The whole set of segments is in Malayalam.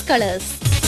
ക്യാമ്പസ് കളേഴ്സ്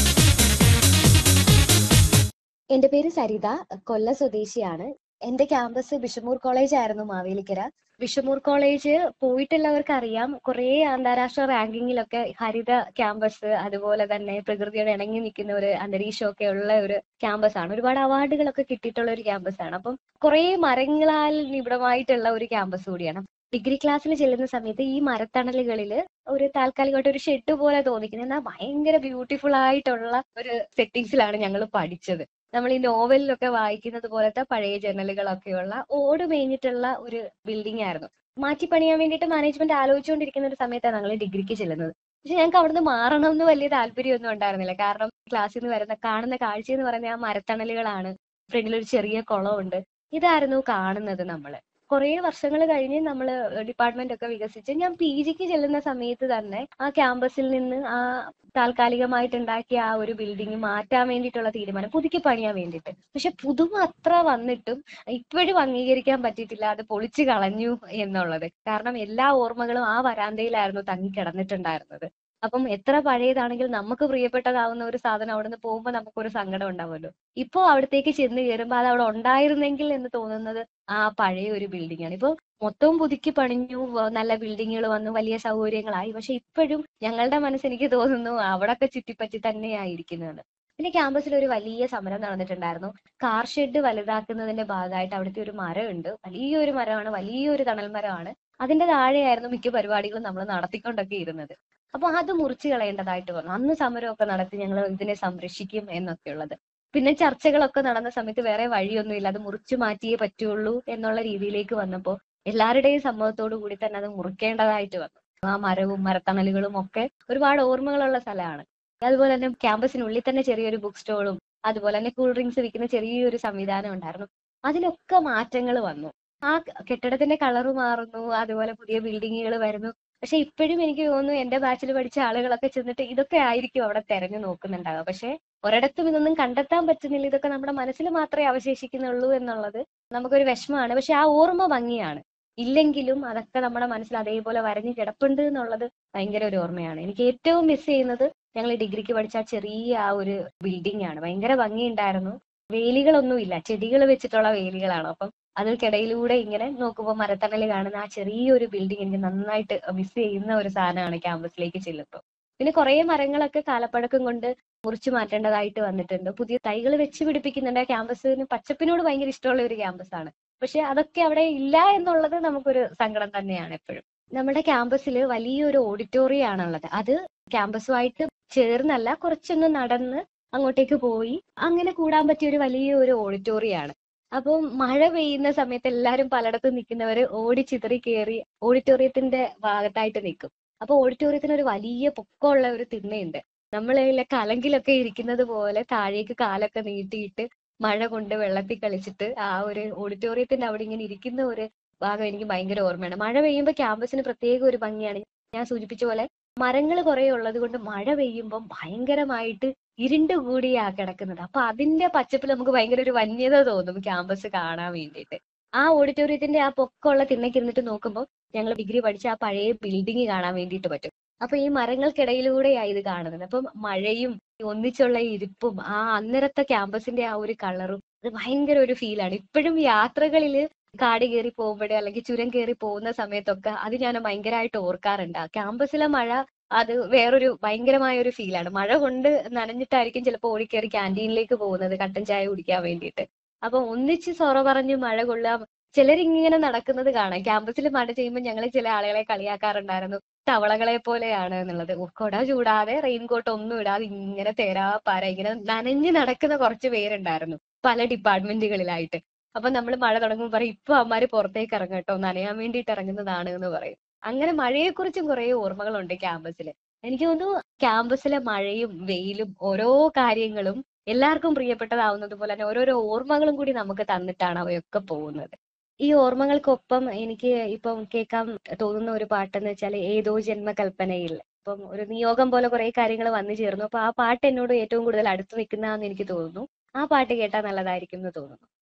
എന്റെ പേര് സരിത കൊല്ല സ്വദേശിയാണ് എന്റെ ക്യാമ്പസ് ബിഷമൂർ കോളേജ് ആയിരുന്നു മാവേലിക്കര ബിഷമൂർ കോളേജ് പോയിട്ടുള്ളവർക്ക് അറിയാം കുറേ അന്താരാഷ്ട്ര റാങ്കിങ്ങിലൊക്കെ ഹരിത ക്യാമ്പസ് അതുപോലെ തന്നെ പ്രകൃതിയോട് ഇണങ്ങി നിൽക്കുന്ന ഒരു അന്തരീക്ഷമൊക്കെ ഉള്ള ഒരു ക്യാമ്പസ് ആണ് ഒരുപാട് അവാർഡുകളൊക്കെ കിട്ടിയിട്ടുള്ള ഒരു ക്യാമ്പസ് ആണ് അപ്പം കുറേ മരങ്ങളാൽ നിബിഡമായിട്ടുള്ള ഒരു ക്യാമ്പസ് കൂടിയാണ് ഡിഗ്രി ക്ലാസ്സിൽ ചെല്ലുന്ന സമയത്ത് ഈ മരത്തണലുകളിൽ ഒരു താൽക്കാലികമായിട്ട് ഒരു ഷെഡ് പോലെ തോന്നിക്കുന്നത് എന്നാൽ ഭയങ്കര ബ്യൂട്ടിഫുൾ ആയിട്ടുള്ള ഒരു സെറ്റിങ്സിലാണ് ഞങ്ങൾ പഠിച്ചത് നമ്മൾ ഈ നോവലിലൊക്കെ വായിക്കുന്നത് പോലത്തെ പഴയ ജനലുകളൊക്കെയുള്ള ഓട് മേഞ്ഞിട്ടുള്ള ഒരു ബിൽഡിംഗ് ആയിരുന്നു മാറ്റി പണിയാൻ വേണ്ടിയിട്ട് മാനേജ്മെന്റ് ആലോചിച്ചുകൊണ്ടിരിക്കുന്ന ഒരു സമയത്താണ് ഞങ്ങൾ ഡിഗ്രിക്ക് ചെല്ലുന്നത് പക്ഷെ ഞങ്ങൾക്ക് അവിടുന്ന് മാറണം എന്ന് വലിയ താല്പര്യമൊന്നും ഉണ്ടായിരുന്നില്ല കാരണം ക്ലാസ്സിൽ നിന്ന് വരുന്ന കാണുന്ന കാഴ്ച എന്ന് പറയുന്നത് ആ മരത്തണലുകളാണ് ഫ്രണ്ടിൽ ഒരു ചെറിയ കുളമുണ്ട് ഇതായിരുന്നു കാണുന്നത് നമ്മള് കുറേ വർഷങ്ങൾ കഴിഞ്ഞ് നമ്മൾ ഡിപ്പാർട്ട്മെന്റ് ഒക്കെ വികസിച്ച് ഞാൻ പി ജിക്ക് ചെല്ലുന്ന സമയത്ത് തന്നെ ആ ക്യാമ്പസിൽ നിന്ന് ആ താൽക്കാലികമായിട്ട് ഉണ്ടാക്കിയ ആ ഒരു ബിൽഡിംഗ് മാറ്റാൻ വേണ്ടിയിട്ടുള്ള തീരുമാനം പുതുക്കി പണിയാൻ വേണ്ടിയിട്ട് പക്ഷെ പുതുമ അത്ര വന്നിട്ടും ഇപ്പോഴും അംഗീകരിക്കാൻ പറ്റിയിട്ടില്ല അത് പൊളിച്ചു കളഞ്ഞു എന്നുള്ളത് കാരണം എല്ലാ ഓർമ്മകളും ആ വരാന്തയിലായിരുന്നു തങ്ങി കിടന്നിട്ടുണ്ടായിരുന്നത് അപ്പം എത്ര പഴയതാണെങ്കിലും നമുക്ക് പ്രിയപ്പെട്ടതാവുന്ന ഒരു സാധനം അവിടെ നിന്ന് പോകുമ്പോൾ നമുക്കൊരു സങ്കടം ഉണ്ടാവുമല്ലോ ഇപ്പോ അവിടത്തേക്ക് ചെന്ന് കയറുമ്പോൾ അത് അവിടെ ഉണ്ടായിരുന്നെങ്കിൽ എന്ന് തോന്നുന്നത് ആ പഴയ ഒരു ബിൽഡിംഗ് ആണ് ഇപ്പൊ മൊത്തവും പുതുക്കി പണിഞ്ഞു വ- നല്ല ബിൽഡിങ്ങുകൾ വന്നു വലിയ സൗകര്യങ്ങളായി പക്ഷെ ഇപ്പോഴും ഞങ്ങളുടെ മനസ്സ് എനിക്ക് തോന്നുന്നു അവിടൊക്കെ ചുറ്റിപ്പറ്റി തന്നെയായിരിക്കുന്നത് പിന്നെ ക്യാമ്പസിൽ ഒരു വലിയ സമരം നടന്നിട്ടുണ്ടായിരുന്നു കാർ ഷെഡ് വലുതാക്കുന്നതിന്റെ ഭാഗമായിട്ട് അവിടുത്തെ ഒരു മരമുണ്ട് വലിയൊരു മരമാണ് വലിയൊരു തണൽ മരമാണ് അതിന്റെ താഴെയായിരുന്നു മിക്ക പരിപാടികളും നമ്മൾ നടത്തിക്കൊണ്ടൊക്കെ ഇരുന്നത് അപ്പൊ അത് മുറിച്ചു കളയേണ്ടതായിട്ട് വന്നു അന്ന് സമരമൊക്കെ നടത്തി ഞങ്ങൾ ഇതിനെ സംരക്ഷിക്കും എന്നൊക്കെ ഉള്ളത് പിന്നെ ചർച്ചകളൊക്കെ നടന്ന സമയത്ത് വേറെ വഴിയൊന്നുമില്ല അത് മുറിച്ചു മാറ്റിയേ പറ്റുള്ളൂ എന്നുള്ള രീതിയിലേക്ക് വന്നപ്പോ എല്ലാവരുടെയും സമ്മതത്തോടു കൂടി തന്നെ അത് മുറിക്കേണ്ടതായിട്ട് വന്നു ആ മരവും മരത്തണലുകളും ഒക്കെ ഒരുപാട് ഓർമ്മകളുള്ള സ്ഥലമാണ് അതുപോലെ തന്നെ ക്യാമ്പസിനുള്ളിൽ തന്നെ ചെറിയൊരു ബുക്ക് സ്റ്റോളും അതുപോലെ തന്നെ കൂൾ ഡ്രിങ്ക്സ് വിൽക്കുന്ന ചെറിയൊരു സംവിധാനം ഉണ്ടായിരുന്നു അതിലൊക്കെ മാറ്റങ്ങൾ വന്നു ആ കെട്ടിടത്തിന്റെ കളറ് മാറുന്നു അതുപോലെ പുതിയ ബിൽഡിങ്ങുകൾ വരുന്നു പക്ഷെ ഇപ്പോഴും എനിക്ക് തോന്നുന്നു എന്റെ ബാച്ചിൽ പഠിച്ച ആളുകളൊക്കെ ചെന്നിട്ട് ഇതൊക്കെ ആയിരിക്കും അവിടെ തെരഞ്ഞു നോക്കുന്നുണ്ടാവുക പക്ഷെ ഒരിടത്തും ഇതൊന്നും കണ്ടെത്താൻ പറ്റുന്നില്ല ഇതൊക്കെ നമ്മുടെ മനസ്സിൽ മാത്രമേ അവശേഷിക്കുന്നുള്ളൂ എന്നുള്ളത് നമുക്കൊരു വിഷമമാണ് പക്ഷെ ആ ഓർമ്മ ഭംഗിയാണ് ഇല്ലെങ്കിലും അതൊക്കെ നമ്മുടെ മനസ്സിൽ അതേപോലെ വരഞ്ഞു കിടപ്പുണ്ട് എന്നുള്ളത് ഭയങ്കര ഒരു ഓർമ്മയാണ് എനിക്ക് ഏറ്റവും മിസ് ചെയ്യുന്നത് ഞങ്ങൾ ഡിഗ്രിക്ക് പഠിച്ച ആ ചെറിയ ആ ഒരു ബിൽഡിംഗ് ആണ് ഭയങ്കര ഭംഗിയുണ്ടായിരുന്നു വേലികളൊന്നും ഇല്ല ചെടികൾ വെച്ചിട്ടുള്ള വേലികളാണ് അപ്പം അതിൽക്കിടയിലൂടെ ഇങ്ങനെ നോക്കുമ്പോൾ മരത്തണൽ കാണുന്ന ആ ചെറിയൊരു ബിൽഡിംഗ് എനിക്ക് നന്നായിട്ട് മിസ് ചെയ്യുന്ന ഒരു സാധനമാണ് ക്യാമ്പസിലേക്ക് ചെല്ലുമ്പോൾ പിന്നെ കുറേ മരങ്ങളൊക്കെ കാലപ്പഴക്കം കൊണ്ട് മുറിച്ചു മാറ്റേണ്ടതായിട്ട് വന്നിട്ടുണ്ട് പുതിയ തൈകൾ വെച്ച് പിടിപ്പിക്കുന്നുണ്ട് ആ ക്യാമ്പസിന് പച്ചപ്പിനോട് ഭയങ്കര ഇഷ്ടമുള്ള ഒരു ക്യാമ്പസ് ആണ് പക്ഷെ അതൊക്കെ അവിടെ ഇല്ല എന്നുള്ളത് നമുക്കൊരു സങ്കടം തന്നെയാണ് എപ്പോഴും നമ്മുടെ ക്യാമ്പസിൽ വലിയൊരു ഓഡിറ്റോറിയം ആണുള്ളത് അത് ക്യാമ്പസുമായിട്ട് ചേർന്നല്ല കുറച്ചൊന്ന് നടന്ന് അങ്ങോട്ടേക്ക് പോയി അങ്ങനെ കൂടാൻ പറ്റിയ ഒരു വലിയ ഒരു ഓഡിറ്റോറിയം ആണ് അപ്പം മഴ പെയ്യുന്ന സമയത്ത് എല്ലാവരും പലയിടത്തും നിൽക്കുന്നവര് ഓടി ചിതറി കയറി ഓഡിറ്റോറിയത്തിന്റെ ഭാഗത്തായിട്ട് നിൽക്കും അപ്പൊ ഓഡിറ്റോറിയത്തിന് ഒരു വലിയ പൊക്കമുള്ള ഒരു തിണ്ണയുണ്ട് നമ്മളെ കലങ്കിലൊക്കെ ഇരിക്കുന്നത് പോലെ താഴേക്ക് കാലൊക്കെ നീട്ടിയിട്ട് മഴ കൊണ്ട് വെള്ളത്തിൽ കളിച്ചിട്ട് ആ ഒരു ഓഡിറ്റോറിയത്തിന്റെ അവിടെ ഇങ്ങനെ ഇരിക്കുന്ന ഒരു ഭാഗം എനിക്ക് ഭയങ്കര ഓർമ്മയാണ് മഴ പെയ്യുമ്പോൾ ക്യാമ്പസിന് പ്രത്യേക ഒരു ഭംഗിയാണ് ഞാൻ സൂചിപ്പിച്ച പോലെ മരങ്ങൾ കുറെ ഉള്ളത് കൊണ്ട് മഴ പെയ്യുമ്പം ഭയങ്കരമായിട്ട് ഇരുണ്ട് കൂടിയാ കിടക്കുന്നത് അപ്പൊ അതിന്റെ പച്ചപ്പിൽ നമുക്ക് ഭയങ്കര ഒരു വന്യത തോന്നും ക്യാമ്പസ് കാണാൻ വേണ്ടിയിട്ട് ആ ഓഡിറ്റോറിയത്തിന്റെ ആ പൊക്കമുള്ള തിണ്ണയ്ക്ക് ഇരുന്നിട്ട് നോക്കുമ്പോൾ ഞങ്ങൾ ഡിഗ്രി പഠിച്ച ആ പഴയ ബിൽഡിംഗ് കാണാൻ വേണ്ടിയിട്ട് പറ്റും അപ്പൊ ഈ മരങ്ങൾക്കിടയിലൂടെയാ ഇത് കാണുന്നത് അപ്പം മഴയും ഒന്നിച്ചുള്ള ഈ ഇരിപ്പും ആ അന്നേരത്തെ ക്യാമ്പസിന്റെ ആ ഒരു കളറും അത് ഭയങ്കര ഒരു ഫീലാണ് ഇപ്പോഴും യാത്രകളിൽ കാട് കയറി പോകുമ്പോഴേ അല്ലെങ്കിൽ ചുരം കയറി പോകുന്ന സമയത്തൊക്കെ അത് ഞാൻ ഭയങ്കരമായിട്ട് ഓർക്കാറുണ്ട് ആ ക്യാമ്പസിലെ മഴ അത് വേറൊരു ഭയങ്കരമായ ഒരു ഫീലാണ് മഴ കൊണ്ട് നനഞ്ഞിട്ടായിരിക്കും ചിലപ്പോൾ ഓടിക്കയറി ക്യാൻറ്റീനിലേക്ക് പോകുന്നത് കട്ടൻ ചായ കുടിക്കാൻ വേണ്ടിയിട്ട് അപ്പൊ ഒന്നിച്ച് സൊറ പറഞ്ഞ് മഴ കൊള്ളാം ചിലരിങ്ങനെ നടക്കുന്നത് കാണാം ക്യാമ്പസിൽ മഴ ചെയ്യുമ്പോൾ ഞങ്ങൾ ചില ആളുകളെ കളിയാക്കാറുണ്ടായിരുന്നു തവളകളെ പോലെയാണ് എന്നുള്ളത് കൊട ചൂടാതെ റെയിൻകോട്ട് ഒന്നും ഇടാതെ ഇങ്ങനെ തേരാ പാര ഇങ്ങനെ നനഞ്ഞ് നടക്കുന്ന കുറച്ച് പേരുണ്ടായിരുന്നു പല ഡിപ്പാർട്ട്മെന്റുകളിലായിട്ട് അപ്പൊ നമ്മൾ മഴ തുടങ്ങുമ്പോൾ പറയും ഇപ്പൊ അവന്മാര് പുറത്തേക്ക് ഇറങ്ങും കേട്ടോ നനയാൻ വേണ്ടിയിട്ട് ഇറങ്ങുന്നതാണ് എന്ന് പറയും അങ്ങനെ മഴയെക്കുറിച്ചും കുറെ ഓർമ്മകളുണ്ട് ക്യാമ്പസിൽ എനിക്ക് തോന്നുന്നു ക്യാമ്പസിലെ മഴയും വെയിലും ഓരോ കാര്യങ്ങളും എല്ലാവർക്കും പ്രിയപ്പെട്ടതാവുന്നത് പോലെ തന്നെ ഓരോരോ ഓർമ്മകളും കൂടി നമുക്ക് തന്നിട്ടാണ് അവയൊക്കെ പോകുന്നത് ഈ ഓർമ്മകൾക്കൊപ്പം എനിക്ക് ഇപ്പം കേൾക്കാൻ തോന്നുന്ന ഒരു പാട്ടെന്ന് വെച്ചാൽ ഏതോ ജന്മകൽപ്പനയിൽ ഇപ്പം ഒരു നിയോഗം പോലെ കുറെ കാര്യങ്ങൾ വന്നു ചേർന്നു അപ്പൊ ആ പാട്ട് എന്നോട് ഏറ്റവും കൂടുതൽ അടുത്ത് നിൽക്കുന്നതാന്ന് എനിക്ക് തോന്നുന്നു ആ പാട്ട് കേട്ടാൽ നല്ലതായിരിക്കും എന്ന് തോന്നുന്നു